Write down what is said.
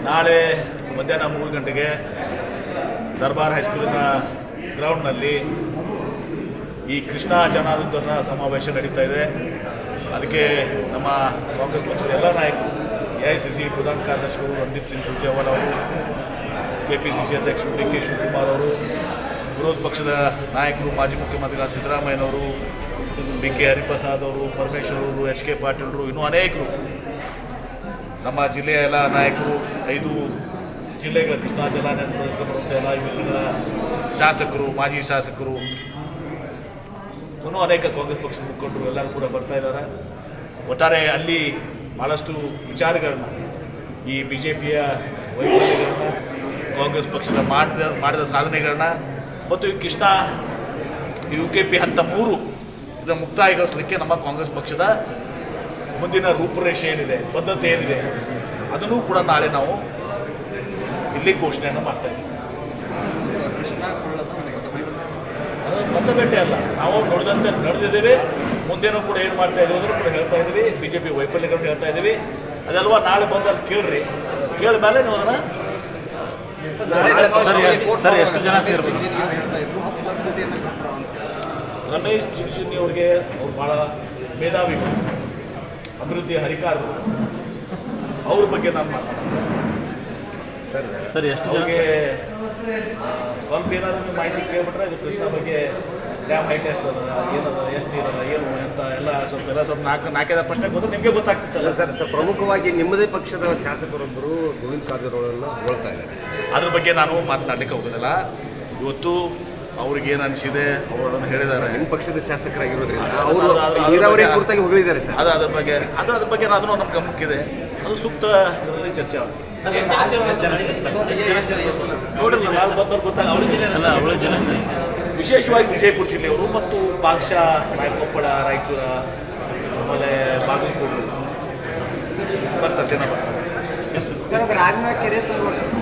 ನಾಳೆ ಮಧ್ಯಾಹ್ನ ಮೂರು ಗಂಟೆಗೆ ದರ್ಬಾರ್ ಹೈಸ್ಕೂಲಿನ ಗ್ರೌಂಡ್ನಲ್ಲಿ ಈ ಕೃಷ್ಣ ಜನಾರ್ದನ ಸಮಾವೇಶ ನಡೀತಾ ಇದೆ ಅದಕ್ಕೆ ನಮ್ಮ ಕಾಂಗ್ರೆಸ್ ಪಕ್ಷದ ಎಲ್ಲ ನಾಯಕರು ಎ ಐ ಸಿ ಸಿ ಪ್ರಧಾನ ಕಾರ್ಯದರ್ಶಿಗಳು ರಣದೀಪ್ ಸಿಂಗ್ ಸುರ್ಜೇವಾಲ ಅವರು ಕೆ ಪಿ ಸಿ ಸಿ ಅಧ್ಯಕ್ಷರು ಡಿ ಕೆ ಶಿವಕುಮಾರ್ ಅವರು ವಿರೋಧ ಪಕ್ಷದ ನಾಯಕರು ಮಾಜಿ ಮುಖ್ಯಮಂತ್ರಿಗಳ ಸಿದ್ದರಾಮಯ್ಯನವರು ಬಿ ಕೆ ಹರಿಪ್ರಸಾದ್ ಅವರು ಪರಮೇಶ್ವರ್ ಅವರು ಎಚ್ ಕೆ ಪಾಟೀಲ್ರು ಇನ್ನೂ ಅನೇಕರು ನಮ್ಮ ಜಿಲ್ಲೆಯ ಎಲ್ಲ ನಾಯಕರು ಐದು ಜಿಲ್ಲೆಗಳ ಕೃಷ್ಣಾ ಜಲಾನಯನ ಪ್ರದೇಶದ ಬರುವಂಥ ಎಲ್ಲ ಯೋಜನೆಗಳ ಶಾಸಕರು ಮಾಜಿ ಶಾಸಕರು ಇನ್ನೂ ಅನೇಕ ಕಾಂಗ್ರೆಸ್ ಪಕ್ಷದ ಮುಖಂಡರು ಎಲ್ಲರೂ ಕೂಡ ಬರ್ತಾ ಇದ್ದಾರೆ ಒಟ್ಟಾರೆ ಅಲ್ಲಿ ಭಾಳಷ್ಟು ವಿಚಾರಗಳನ್ನ ಈ ಬಿ ಜೆ ಪಿಯ ವೈಫಲ್ಯಗಳನ್ನ ಕಾಂಗ್ರೆಸ್ ಪಕ್ಷದ ಮಾಡಿದ ಮಾಡಿದ ಸಾಧನೆಗಳನ್ನ ಮತ್ತು ಈ ಕೃಷ್ಣ ಯು ಕೆ ಪಿ ಹಂತ ಮೂರು ಇದನ್ನು ಮುಕ್ತಾಯಗೊಳಿಸಲಿಕ್ಕೆ ನಮ್ಮ ಕಾಂಗ್ರೆಸ್ ಪಕ್ಷದ ಮುಂದಿನ ರೂಪುರೇಷೆ ಏನಿದೆ ಬದ್ಧತೆ ಏನಿದೆ ಅದನ್ನು ಕೂಡ ನಾಳೆ ನಾವು ಇಲ್ಲಿ ಘೋಷಣೆಯನ್ನು ಮಾಡ್ತಾ ಇದ್ದೀವಿ ಅದು ಮತಗಟ್ಟೆ ಅಲ್ಲ ನಾವು ನೋಡಿದಂತೆ ನಡೆದಿದ್ದೇವೆ ಮುಂದೇನೂ ಕೂಡ ಏನು ಮಾಡ್ತಾ ಇದ್ದೀವಿ ಅದನ್ನು ಕೂಡ ಹೇಳ್ತಾ ಇದ್ದೀವಿ ಬಿ ಜೆ ಪಿ ವೈಫಲ್ಯಗಳನ್ನು ಹೇಳ್ತಾ ಇದ್ದೀವಿ ಅದಲ್ವಾ ನಾಳೆ ಬಂದಾಗ ಕೇಳ್ರಿ ಕೇಳಿದ ಮೇಲೆ ನೀವು ಅದನ್ನು ಸರ್ ಎಷ್ಟು ಜನ ಸೇರ್ಬೋದು ರಮೇಶ್ ಜಿಗಜಿಣಿ ಅವ್ರಿಗೆ ಅವ್ರು ಭಾಳ ಮೇಧಾವಿಗಳು ಅಭಿವೃದ್ಧಿಯ ಹರಿಕಾರರು ಅವ್ರ ಬಗ್ಗೆ ನಾನು ಮಾತಾಡ್ತೀನಿ ಸರ್ ಎಷ್ಟು ಜನ ಅವ್ರಿಗೆ ಆ, ಸ್ವಲ್ಪ ಏನಾದ್ರು ನೀವು ಮಾಹಿತಿ ಕೇಳ್ಬಿಟ್ರೆ ಇದು ಕೃಷ್ಣ ಬಗ್ಗೆ ಡ್ಯಾಮ್ ಹೈಟ್ ಎಷ್ಟು ಅದ ಏನದ ಎಷ್ಟು ನೀರದ ಏನು ಅಂತ ಎಲ್ಲ ಸ್ವಲ್ಪ ಎಲ್ಲ ಸ್ವಲ್ಪ ನಾಲ್ಕು ನಾಲ್ಕೈದು ಪ್ರಶ್ನೆ ಗೊತ್ತು ನಿಮಗೆ ಗೊತ್ತಾಗ್ತಿತ್ತಲ್ಲ ಸರ್ ಸರ್ ಪ್ರಮುಖವಾಗಿ ನಿಮ್ಮದೇ ಪಕ್ಷದ ಶಾಸಕರೊಬ್ಬರು ಗೋವಿಂದ ಕಾರಜೋಳವನ್ನು ಹೋಳ್ತಾ ಇದ್ದಾರೆ ಅದ್ರ ಬಗ್ಗೆ ನಾನು ಮಾತನಾಡ್ಲಿಕ್ಕೆ ಹೋಗೋದಿಲ್ಲ ಇವತ್ತು ಅವ್ರಿಗೆ ಏನು ಅನಿಸಿದೆ ಅವರು ಅದನ್ನು ಹೇಳಿದ್ದಾರೆ ನಿಮ್ಮ ಪಕ್ಷದ ಶಾಸಕರಾಗಿರೋದ್ರಿಂದ ಅದು- ಅವರು ಅದು- ಅದು- ಅದ್ರ ನೀರಾವರಿ ಬಗ್ಗೆ- ಕುರಿತಾಗಿ ಹೊಗಳಿದ್ದಾರೆ ಸರ್ ಅದು ಅದ್ರ ಬಗ್ಗೆ ಅದು ಅದ್ರ ಬಗ್ಗೆ ಅದನ್ನು ನಮ್ಮ ಗಮನಕ್ಕಿದೆ ಅದು ಸೂಕ್ತ ಇದರಲ್ಲಿ ಚರ್ಚೆ ಆಗುತ್ತೆ ನೋಡಿಲ್ಲ ನಾಳೆ ಬಂದವ್ರು ಗೊತ್ತಾಗ ಅಲ್ಲ ಅವಳ ಜನ ವಿಶೇಷವಾಗಿ ವಿಜಯಪುರ ಜಿಲ್ಲೆಯವರು ಮತ್ತು ಭಾಗಶಃ ರಾಯಕೊಪ್ಪಳ ರಾಯಚೂರ ಆಮೇಲೆ ಬಾಗಲಕೋಟೆ ಬರ್ತಾರೆ ಜನ ಬರ್ತಾರೆ ಎಸ್ ಸರ್ ಅದು ರಾಜನ ಕೆರೆ ತುಂಬ